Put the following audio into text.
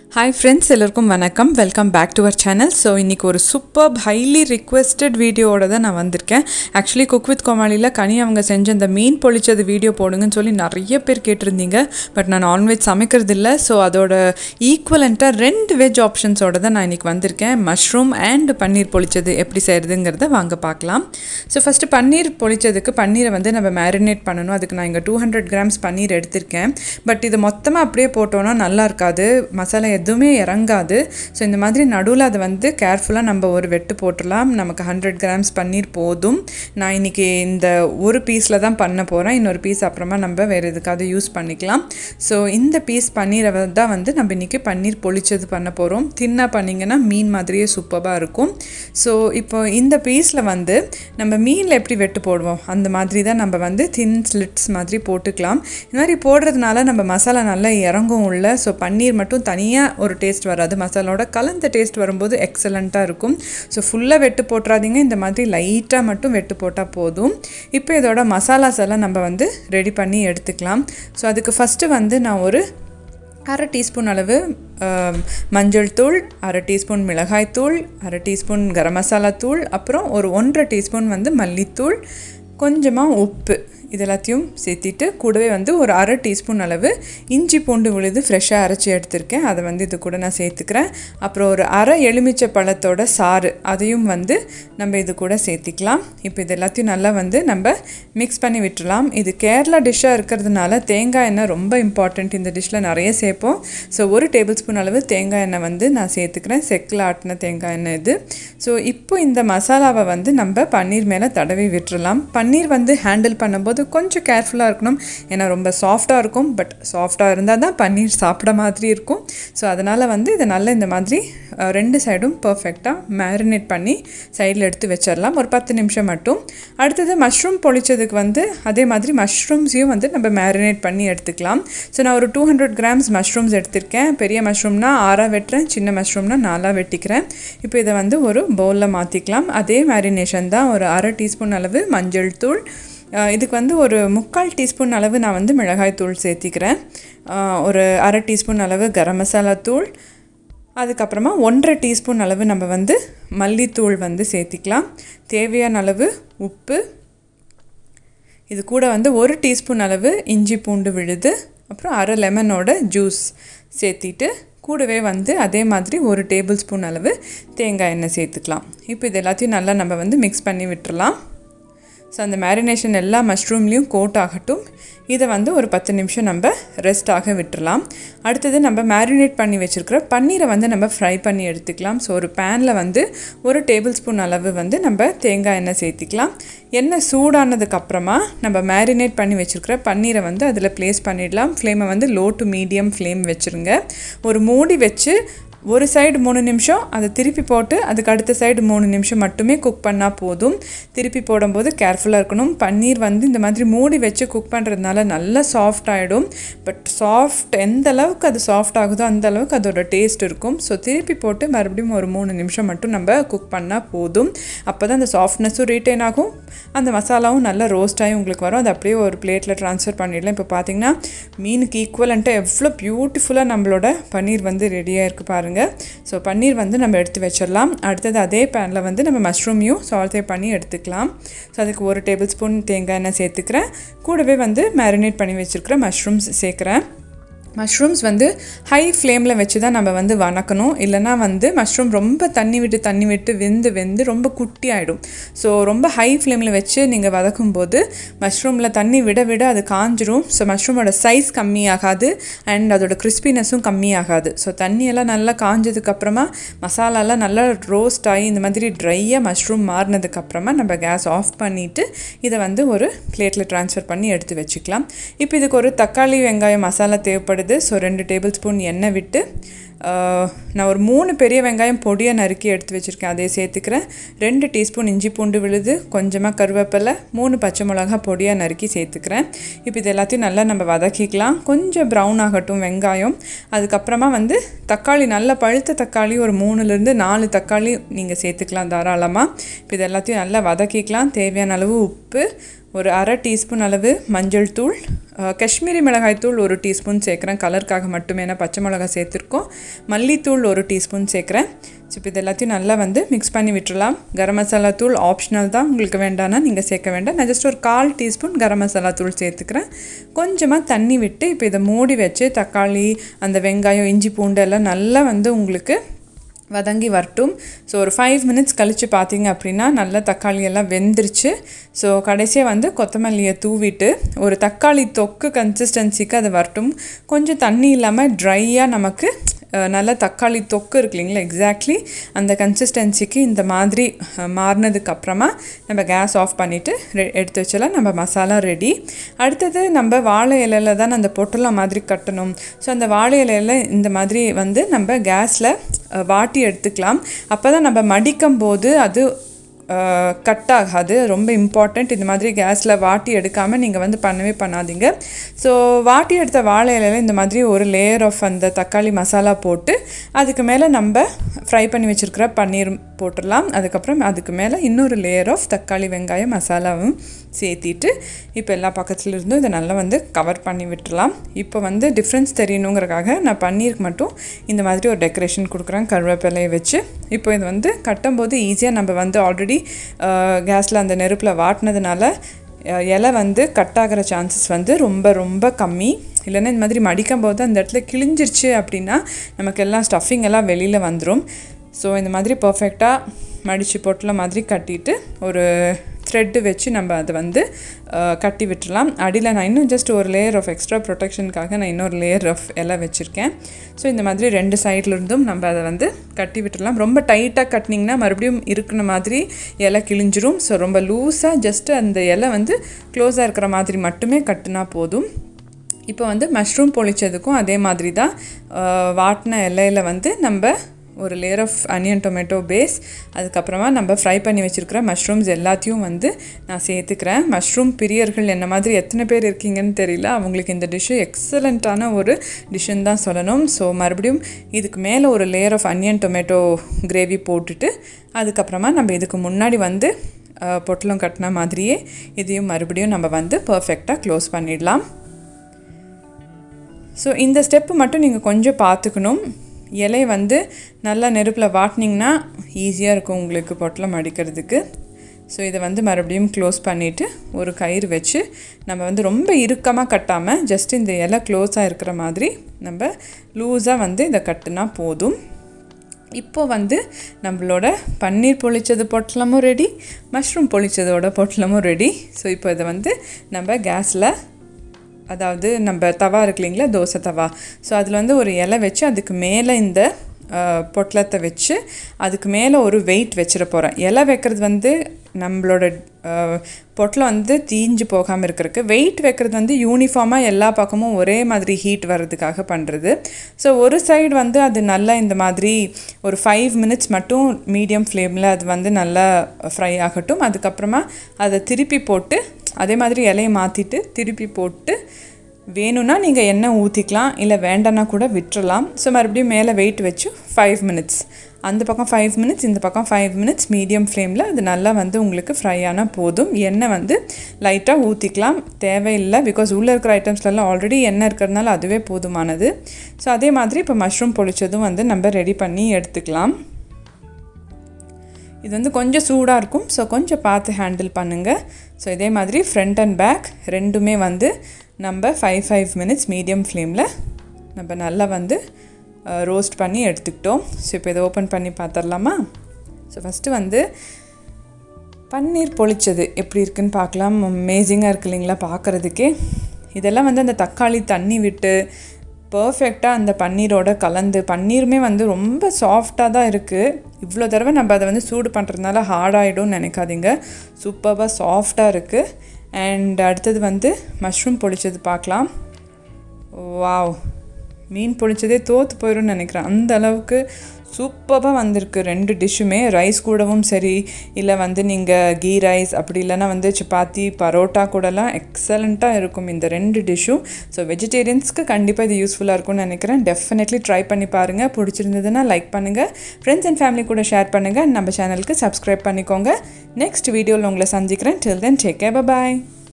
hi friends எல்லாருக்கும் வணக்கம் welcome back to our channel so இன்றைக்கி ஒரு சூப்பர் ஹைலி ரிக்வெஸ்டட் வீடியோவோட தான் நான் வந்திருக்கேன் ஆக்சுவலி குக் வித் கோமாளியில் கனி அவங்க செஞ்ச அந்த மீன் பொழிச்சது வீடியோ போடுங்கன்னு சொல்லி நிறைய பேர் கேட்டிருந்தீங்க பட் நான் நான்வெஜ் சமைக்கிறது இல்லை ஸோ அதோட ஈக்குவலண்ட்டாக ரெண்டு வெஜ் ஆப்ஷன்ஸோட தான் நான் இன்றைக்கி வந்திருக்கேன் மஷ்ரூம் அண்ட் பன்னீர் பொழிச்சது எப்படி செய்கிறதுங்கிறத வாங்க பார்க்கலாம் ஸோ ஃபஸ்ட்டு பன்னீர் பொழிச்சதுக்கு பன்னீரை வந்து நம்ம மேரினேட் பண்ணணும் அதுக்கு நான் இங்கே டூ ஹண்ட்ரட் கிராம்ஸ் பன்னீர் எடுத்திருக்கேன் பட் இது மொத்தமாக அப்படியே போட்டோன்னா நல்லா இருக்காது மசாலா எதுவுமே இறங்காது ஸோ இந்த மாதிரி நடுவில் அதை வந்து கேர்ஃபுல்லாக நம்ம ஒரு வெட்டு போட்டுடலாம் நமக்கு ஹண்ட்ரட் கிராம்ஸ் பன்னீர் போதும் நான் இன்றைக்கி இந்த ஒரு பீஸில் தான் பண்ண போகிறேன் இன்னொரு பீஸ் அப்புறமா நம்ம வேறு எதுக்காவது யூஸ் பண்ணிக்கலாம் ஸோ இந்த பீஸ் பன்னீரை தான் வந்து நம்ம இன்றைக்கி பன்னீர் பொழிச்சது பண்ண போகிறோம் தின்னா பண்ணிங்கன்னா மீன் மாதிரியே சூப்பராக இருக்கும் ஸோ இப்போ இந்த பீஸில் வந்து நம்ம மீனில் எப்படி வெட்டு போடுவோம் அந்த மாதிரி தான் நம்ம வந்து தின் ஸ்லிட்ஸ் மாதிரி போட்டுக்கலாம் இந்த மாதிரி போடுறதுனால நம்ம மசாலா நல்லா இறங்கும் உள்ள ஸோ பன்னீர் மட்டும் தனியாக ஒரு டேஸ்ட் வராது மசாலாவோட கலந்த டேஸ்ட் வரும்போது எக்ஸலண்ட்டாக இருக்கும் ஸோ ஃபுல்லாக வெட்டு போட்டுறாதீங்க இந்த மாதிரி லைட்டாக மட்டும் வெட்டு போட்டால் போதும் இப்போ இதோட மசாலாஸ் எல்லாம் நம்ம வந்து ரெடி பண்ணி எடுத்துக்கலாம் ஸோ அதுக்கு ஃபஸ்ட்டு வந்து நான் ஒரு அரை டீஸ்பூன் அளவு மஞ்சள் தூள் அரை டீஸ்பூன் மிளகாய் தூள் அரை டீஸ்பூன் கரம் மசாலா தூள் அப்புறம் ஒரு ஒன்றரை டீஸ்பூன் வந்து மல்லித்தூள் கொஞ்சமாக உப்பு இது எல்லாத்தையும் சேர்த்திட்டு கூடவே வந்து ஒரு அரை டீஸ்பூன் அளவு இஞ்சி பூண்டு விழுது ஃப்ரெஷ்ஷாக அரைச்சி எடுத்திருக்கேன் அதை வந்து இது கூட நான் சேர்த்துக்கிறேன் அப்புறம் ஒரு அரை எலுமிச்சை பழத்தோட சாறு அதையும் வந்து நம்ம இது கூட சேர்த்திக்கலாம் இப்போ இது எல்லாத்தையும் நல்லா வந்து நம்ம மிக்ஸ் பண்ணி விட்டுடலாம் இது கேரளா டிஷ்ஷாக இருக்கிறதுனால தேங்காய் எண்ணெய் ரொம்ப இம்பார்ட்டண்ட் இந்த டிஷ்ஷில் நிறைய சேர்ப்போம் ஸோ ஒரு டேபிள் ஸ்பூன் அளவு தேங்காய் எண்ணெய் வந்து நான் சேர்த்துக்கிறேன் செக்கில் ஆட்டின தேங்காய் எண்ணெய் இது ஸோ இப்போ இந்த மசாலாவை வந்து நம்ம பன்னீர் மேலே தடவி விட்டுறலாம் பன்னீர் வந்து ஹேண்டில் பண்ணும்போது போது கொஞ்சம் கேர்ஃபுல்லாக இருக்கணும் ஏன்னா ரொம்ப சாஃப்டாக இருக்கும் பட் சாஃப்டாக இருந்தால் தான் பன்னீர் சாப்பிட மாதிரி இருக்கும் ஸோ அதனால் வந்து இதை நல்லா இந்த மாதிரி ரெண்டு சைடும் பர்ஃபெக்டாக மேரினேட் பண்ணி சைடில் எடுத்து வச்சிடலாம் ஒரு பத்து நிமிஷம் மட்டும் அடுத்தது மஷ்ரூம் பொழிச்சதுக்கு வந்து அதே மாதிரி மஷ்ரூம்ஸையும் வந்து நம்ம மேரினேட் பண்ணி எடுத்துக்கலாம் ஸோ நான் ஒரு டூ ஹண்ட்ரட் கிராம்ஸ் மஷ்ரூம்ஸ் எடுத்திருக்கேன் பெரிய மஷ்ரூம்னா ஆறாக வெட்டுறேன் சின்ன மஷ்ரூம்னா நாலாக வெட்டிக்கிறேன் இப்போ இதை வந்து ஒரு பவுலில் மாற்றிக்கலாம் அதே மேரினேஷன் தான் ஒரு அரை டீஸ்பூன் அளவு மஞ்சள் தூள் இதுக்கு வந்து ஒரு முக்கால் டீஸ்பூன் அளவு நான் வந்து மிளகாய் தூள் சேர்த்திக்கிறேன் ஒரு அரை டீஸ்பூன் அளவு கரம் மசாலா தூள் அதுக்கப்புறமா ஒன்றரை டீஸ்பூன் அளவு நம்ம வந்து மல்லித்தூள் வந்து சேர்த்திக்கலாம் தேவையான அளவு உப்பு இது கூட வந்து ஒரு டீஸ்பூன் அளவு இஞ்சி பூண்டு விழுது அப்புறம் அரை லெமனோட ஜூஸ் சேர்த்திட்டு கூடவே வந்து அதே மாதிரி ஒரு டேபிள் ஸ்பூன் அளவு தேங்காய் எண்ணெய் சேர்த்துக்கலாம் இப்போ இது எல்லாத்தையும் நல்லா நம்ம வந்து மிக்ஸ் பண்ணி விட்டுறலாம் ஸோ அந்த மேரினேஷன் எல்லா மஷ்ரூம்லேயும் கோட் ஆகட்டும் இதை வந்து ஒரு பத்து நிமிஷம் நம்ம ரெஸ்ட் ஆக விட்டுறலாம் அடுத்தது நம்ம மேரினேட் பண்ணி வச்சுருக்கிற பன்னீரை வந்து நம்ம ஃப்ரை பண்ணி எடுத்துக்கலாம் ஸோ ஒரு பேனில் வந்து ஒரு டேபிள் ஸ்பூன் அளவு வந்து நம்ம தேங்காய் எண்ணெய் சேர்த்திக்கலாம் எண்ணெய் சூடானதுக்கப்புறமா நம்ம மேரினேட் பண்ணி வச்சுருக்கிற பன்னீரை வந்து அதில் ப்ளேஸ் பண்ணிடலாம் ஃப்ளேமை வந்து லோ டு மீடியம் ஃப்ளேம் வச்சுருங்க ஒரு மூடி வச்சு ஒரு சைடு மூணு நிமிஷம் அதை திருப்பி போட்டு அதுக்கு அடுத்த சைடு மூணு நிமிஷம் மட்டுமே குக் பண்ணால் போதும் திருப்பி போடும்போது கேர்ஃபுல்லாக இருக்கணும் பன்னீர் வந்து இந்த மாதிரி மூடி வச்சு குக் பண்ணுறதுனால நல்லா சாஃப்ட் ஆகிடும் பட் சாஃப்ட் எந்த அளவுக்கு அது சாஃப்ட் ஆகுதோ அந்த அளவுக்கு அதோட டேஸ்ட் இருக்கும் ஸோ திருப்பி போட்டு மறுபடியும் ஒரு மூணு நிமிஷம் மட்டும் நம்ம குக் பண்ணால் போதும் அப்போ தான் அந்த சாஃப்ட்னஸும் ரீட்டைன் ஆகும் அந்த மசாலாவும் நல்லா ரோஸ்ட் ஆகி உங்களுக்கு வரும் அது அப்படியே ஒரு பிளேட்டில் ட்ரான்ஸ்ஃபர் பண்ணிடலாம் இப்போ பார்த்தீங்கன்னா மீனுக்கு ஈக்குவலண்ட்டாக எவ்வளோ பியூட்டிஃபுல்லாக நம்மளோட பன்னீர் வந்து ரெடியாக இருக்குது பாருங்கள் பாருங்கள் ஸோ பன்னீர் வந்து நம்ம எடுத்து வச்சிடலாம் அடுத்தது அதே பேனில் வந்து நம்ம மஷ்ரூமையும் சால்ட்டே பண்ணி எடுத்துக்கலாம் ஸோ அதுக்கு ஒரு டேபிள் ஸ்பூன் தேங்காய் எண்ணெய் சேர்த்துக்கிறேன் கூடவே வந்து மேரினேட் பண்ணி வச்சுருக்கிற மஷ்ரூம்ஸ் சேர்க்குறேன் மஷ்ரூம்ஸ் வந்து ஹை ஃப்ளேமில் வச்சு தான் நம்ம வந்து வணக்கணும் இல்லைனா வந்து மஷ்ரூம் ரொம்ப தண்ணி விட்டு தண்ணி விட்டு வெந்து வெந்து ரொம்ப குட்டி ஆகிடும் ஸோ ரொம்ப ஹை ஃப்ளேமில் வச்சு நீங்கள் வதக்கும் போது மஷ்ரூமில் தண்ணி விட விட அது காஞ்சிரும் ஸோ மஷ்ரூமோட சைஸ் கம்மியாகாது அண்ட் அதோட கிறிஸ்பினஸும் கம்மியாகாது ஸோ தண்ணியெல்லாம் நல்லா காஞ்சதுக்கப்புறமா மசாலாலாம் நல்லா ரோஸ்ட் ஆகி இந்த மாதிரி ட்ரையாக மஷ்ரூம் மாறினதுக்கப்புறமா நம்ம கேஸ் ஆஃப் பண்ணிவிட்டு இதை வந்து ஒரு பிளேட்டில் ட்ரான்ஸ்ஃபர் பண்ணி எடுத்து வச்சுக்கலாம் இப்போ இதுக்கு ஒரு தக்காளி வெங்காயம் மசாலா தேவைப்படுது வருது ஸோ ரெண்டு டேபிள் ஸ்பூன் எண்ணெய் விட்டு நான் ஒரு மூணு பெரிய வெங்காயம் பொடியாக நறுக்கி எடுத்து வச்சுருக்கேன் அதை சேர்த்துக்கிறேன் ரெண்டு டீஸ்பூன் இஞ்சி பூண்டு விழுது கொஞ்சமாக கருவேப்பிலை மூணு பச்சை மிளகா பொடியாக நறுக்கி சேர்த்துக்கிறேன் இப்போ இது எல்லாத்தையும் நல்லா நம்ம வதக்கிக்கலாம் கொஞ்சம் ப்ரௌன் ஆகட்டும் வெங்காயம் அதுக்கப்புறமா வந்து தக்காளி நல்ல பழுத்த தக்காளி ஒரு மூணுலேருந்து நாலு தக்காளி நீங்கள் சேர்த்துக்கலாம் தாராளமாக இப்போ இது எல்லாத்தையும் நல்லா வதக்கிக்கலாம் தேவையான அளவு உப்பு ஒரு அரை டீஸ்பூன் அளவு மஞ்சள் தூள் அஹ், காஷ்மீரி மிளகாய் தூள் ஒரு டீஸ்பூன் சேர்க்குறேன் கலருக்காக மட்டுமே ஏன்னா பச்சை மிளகாய் சேர்த்துருக்கோம் மல்லித்தூள் ஒரு டீஸ்பூன் சேர்க்குறேன் ஸோ இப்போ இது எல்லாத்தையும் நல்லா வந்து மிக்ஸ் பண்ணி விட்டுறலாம் கரம் மசாலா தூள் ஆப்ஷனல் தான் உங்களுக்கு வேண்டாம்னா நீங்கள் சேர்க்க வேண்டாம் நான் ஜஸ்ட் ஒரு கால் டீஸ்பூன் கரம் மசாலா தூள் சேர்த்துக்கிறேன் கொஞ்சமாக தண்ணி விட்டு இப்போ இதை மூடி வச்சு தக்காளி அந்த வெங்காயம் இஞ்சி பூண்டு எல்லாம் நல்லா வந்து உங்களுக்கு வதங்கி வரட்டும் ஸோ ஒரு ஃபைவ் மினிட்ஸ் கழித்து பார்த்தீங்க அப்படின்னா நல்லா தக்காளி எல்லாம் வெந்துருச்சு ஸோ கடைசியாக வந்து கொத்தமல்லியை தூவிட்டு ஒரு தக்காளி தொக்கு கன்சிஸ்டன்சிக்கு அது வரட்டும் கொஞ்சம் தண்ணி இல்லாமல் ட்ரையாக நமக்கு அஹ், நல்ல தக்காளி தொக்கு இருக்கு இல்லைங்களா எக்ஸாக்ட்லி அந்த கன்சிஸ்டன்சிக்கு இந்த மாதிரி அஹ், மாறினதுக்கு அப்புறமா நம்ம கேஸ் ஆஃப் பண்ணிவிட்டு எடுத்து வச்சலாம் நம்ம மசாலா ரெடி அடுத்தது நம்ம வாழை இலையில தான் அந்த பொட்டலம் மாதிரி கட்டணும் ஸோ அந்த வாழை இலையில இந்த மாதிரி வந்து நம்ம கேஸில் வாட்டி எடுத்துக்கலாம் அப்போ தான் நம்ம மடிக்கும் போது அது கட் ஆகாது ரொம்ப இம்பார்ட்டண்ட் இந்த மாதிரி கேஸில் வாட்டி எடுக்காமல் நீங்கள் வந்து பண்ணவே பண்ணாதீங்க ஸோ வாட்டி எடுத்த வாழை இலையில இந்த மாதிரி ஒரு லேயர் ஆஃப் அந்த தக்காளி மசாலா போட்டு அதுக்கு மேலே நம்ம ஃப்ரை பண்ணி வச்சுருக்கிற பன்னீர் போட்டுடலாம் அதுக்கப்புறம் அதுக்கு மேலே இன்னொரு லேயர் ஆஃப் தக்காளி வெங்காயம் மசாலாவும் சேர்த்திட்டு இப்போ எல்லா பக்கத்துல இருந்தும் இதை நல்லா வந்து கவர் பண்ணி விட்டுறலாம் இப்போ வந்து டிஃப்ரென்ஸ் தெரியணுங்கிறக்காக நான் பன்னீருக்கு மட்டும் இந்த மாதிரி ஒரு டெக்கரேஷன் கொடுக்குறேன் கருவேப்பிலையை வச்சு இப்போ இது வந்து கட்டும்போது ஈஸியாக நம்ம வந்து ஆல்ரெடி கேஸில் அந்த நெருப்பில் வாட்டினதுனால அஹ், இலை வந்து கட் ஆகிற சான்சஸ் வந்து ரொம்ப ரொம்ப கம்மி இல்லைன்னா இந்த மாதிரி மடிக்கும் போது அந்த இடத்துல கிழிஞ்சிருச்சு அப்படின்னா நமக்கு எல்லாம் ஸ்டஃபிங் எல்லாம் வெளியில் வந்துடும் ஸோ இந்த மாதிரி பர்ஃபெக்டாக மடித்து பொட்டல மாதிரி கட்டிட்டு ஒரு த்ரெட்டு வச்சு நம்ம அதை வந்து அஹ், கட்டி விட்டுறலாம் அடியில் நான் இன்னும் ஜஸ்ட் ஒரு லேயர் ஆஃப் எக்ஸ்ட்ரா ப்ரொடெக்ஷனுக்காக நான் இன்னொரு லேயர் ஆஃப் இலை வச்சுருக்கேன் ஸோ இந்த மாதிரி ரெண்டு சைடில் இருந்தும் நம்ம அதை வந்து கட்டி விட்டுறலாம் ரொம்ப டைட்டாக கட்டினீங்கன்னா மறுபடியும் இருக்கிற மாதிரி இலை கிழிஞ்சிரும் ஸோ ரொம்ப லூஸாக ஜஸ்ட் அந்த இலை வந்து க்ளோஸாக இருக்கிற மாதிரி மட்டுமே கட்டினா போதும் இப்போ வந்து மஷ்ரூம் பொழிச்சதுக்கும் அதே மாதிரி தான் அஹ், வாட்டின இலையில வந்து நம்ம ஒரு layer of onion tomato base அதுக்கப்புறமா நம்ம ஃப்ரை பண்ணி வச்சுருக்கிற மஷ்ரூம்ஸ் எல்லாத்தையும் வந்து நான் சேர்த்துக்கிறேன் மஷ்ரூம் பிரியர்கள் என்ன மாதிரி எத்தனை பேர் இருக்கீங்கன்னு தெரியல அவங்களுக்கு இந்த டிஷ்ஷு எக்ஸலண்ட்டான ஒரு டிஷ்ஷுன்னு தான் சொல்லணும் ஸோ மறுபடியும் இதுக்கு மேலே ஒரு layer of onion tomato gravy போட்டுட்டு அதுக்கப்புறமா நம்ம இதுக்கு முன்னாடி வந்து அஹ், பொட்டலம் கட்டின மாதிரியே இதையும் மறுபடியும் நம்ம வந்து பர்ஃபெக்டாக க்ளோஸ் பண்ணிடலாம் ஸோ இந்த ஸ்டெப்பு மட்டும் நீங்கள் கொஞ்சம் பார்த்துக்கணும் இலை வந்து நல்லா நெருப்பில் வாட்டினீங்கன்னா ஈஸியாக இருக்கும் உங்களுக்கு பொட்டலம் அடிக்கிறதுக்கு ஸோ இதை வந்து மறுபடியும் க்ளோஸ் பண்ணிவிட்டு ஒரு கயிறு வச்சு நம்ம வந்து ரொம்ப இறுக்கமாக கட்டாமல் ஜஸ்ட் இந்த இலை க்ளோஸாக இருக்கிற மாதிரி நம்ம லூஸாக வந்து இதை கட்டுனா போதும் இப்போ வந்து நம்மளோட பன்னீர் பொழிச்சது பொட்டலமும் ரெடி மஷ்ரூம் பொழிச்சதோட பொட்டலமும் ரெடி ஸோ இப்போ இதை வந்து நம்ம கேஸில் அதாவது நம்ம தவா இருக்கு இல்லைங்களா தோசை தவா ஸோ அதில் வந்து ஒரு இலை வச்சு அதுக்கு மேலே இந்த அஹ், பொட்டலத்தை வச்சு அதுக்கு மேலே ஒரு வெயிட் வச்சிட போகிறேன் இலை வைக்கிறது வந்து நம்மளோட அஹ், பொட்டலம் வந்து தீஞ்சு போகாமல் இருக்கிறதுக்கு வெயிட் வைக்கிறது வந்து யூனிஃபார்மாக எல்லா பக்கமும் ஒரே மாதிரி ஹீட் வர்றதுக்காக பண்ணுறது ஸோ ஒரு சைடு வந்து அது நல்லா இந்த மாதிரி ஒரு ஃபைவ் மினிட்ஸ் மட்டும் மீடியம் ஃப்ளேமில் அது வந்து நல்லா ஃப்ரை ஆகட்டும் அதுக்கப்புறமா அதை திருப்பி போட்டு அதே மாதிரி இலையை மாற்றிட்டு திருப்பி போட்டு வேணும்னா நீங்கள் எண்ணெய் ஊற்றிக்கலாம் இல்லை வேண்டான்னா கூட விட்டுறலாம் ஸோ மறுபடியும் மேலே வெயிட் வச்சு ஃபைவ் மினிட்ஸ் அந்த பக்கம் ஃபைவ் மினிட்ஸ் இந்த பக்கம் ஃபைவ் மினிட்ஸ் மீடியம் ஃப்ளேமில் அது நல்லா வந்து உங்களுக்கு ஃப்ரை ஆனால் போதும் எண்ணெய் வந்து லைட்டாக ஊற்றிக்கலாம் தேவையில்லை பிகாஸ் உள்ளே இருக்கிற ஐட்டம்ஸ்லாம் ஆல்ரெடி எண்ணெய் இருக்கிறதுனால அதுவே போதுமானது ஸோ அதே மாதிரி இப்போ மஷ்ரூம் பொழிச்சதும் வந்து நம்ம ரெடி பண்ணி எடுத்துக்கலாம் இது வந்து கொஞ்சம் சூடாக இருக்கும் ஸோ கொஞ்சம் பார்த்து ஹேண்டில் பண்ணுங்கள் ஸோ இதே மாதிரி ஃப்ரண்ட் அண்ட் பேக் ரெண்டுமே வந்து நம்ம ஃபைவ் ஃபைவ் மினிட்ஸ் மீடியம் ஃப்ளேமில் நம்ம நல்லா வந்து ரோஸ்ட் பண்ணி எடுத்துக்கிட்டோம் ஸோ இப்போ இதை ஓப்பன் பண்ணி பார்த்துடலாமா ஸோ ஃபஸ்ட்டு வந்து பன்னீர் பொழிச்சது எப்படி இருக்குன்னு பார்க்கலாம் அமேசிங்காக இருக்கு இல்லைங்களா பார்க்குறதுக்கே இதெல்லாம் வந்து அந்த தக்காளி தண்ணி விட்டு பர்ஃபெக்டாக அந்த பன்னீரோட கலந்து பன்னீருமே வந்து ரொம்ப சாஃப்டாக தான் இருக்குது இவ்வளோ தடவை நம்ம அதை வந்து சூடு பண்ணுறதுனால ஹார்டாகிடும்னு நினைக்காதீங்க சூப்பராக சாஃப்டாக இருக்குது அண்ட் அடுத்தது வந்து மஷ்ரூம் பொழிச்சது பார்க்கலாம் வாவ் மீன் பொழிச்சதே தோற்று போயிடும்னு நினைக்கிறேன் அந்த அளவுக்கு சூப்பராக வந்திருக்கு ரெண்டு டிஷ்ஷுமே ரைஸ் கூடவும் சரி இல்லை வந்து நீங்கள் கீ ரைஸ் அப்படி இல்லைன்னா வந்து சப்பாத்தி பரோட்டா கூடலாம் எக்ஸலண்ட்டாக இருக்கும் இந்த ரெண்டு டிஷ்ஷும் ஸோ வெஜிடேரியன்ஸ்க்கு கண்டிப்பாக இது யூஸ்ஃபுல்லாக இருக்கும்னு நினைக்கிறேன் டெஃபினெட்லி ட்ரை பண்ணி பாருங்கள் பிடிச்சிருந்ததுன்னா லைக் பண்ணுங்கள் ஃப்ரெண்ட்ஸ் அண்ட் ஃபேமிலி கூட ஷேர் பண்ணுங்கள் நம்ம சேனலுக்கு சப்ஸ்கிரைப் பண்ணிக்கோங்க நெக்ஸ்ட் வீடியோவில் உங்களை சந்திக்கிறேன் டில் தென் டேக் கே பாய்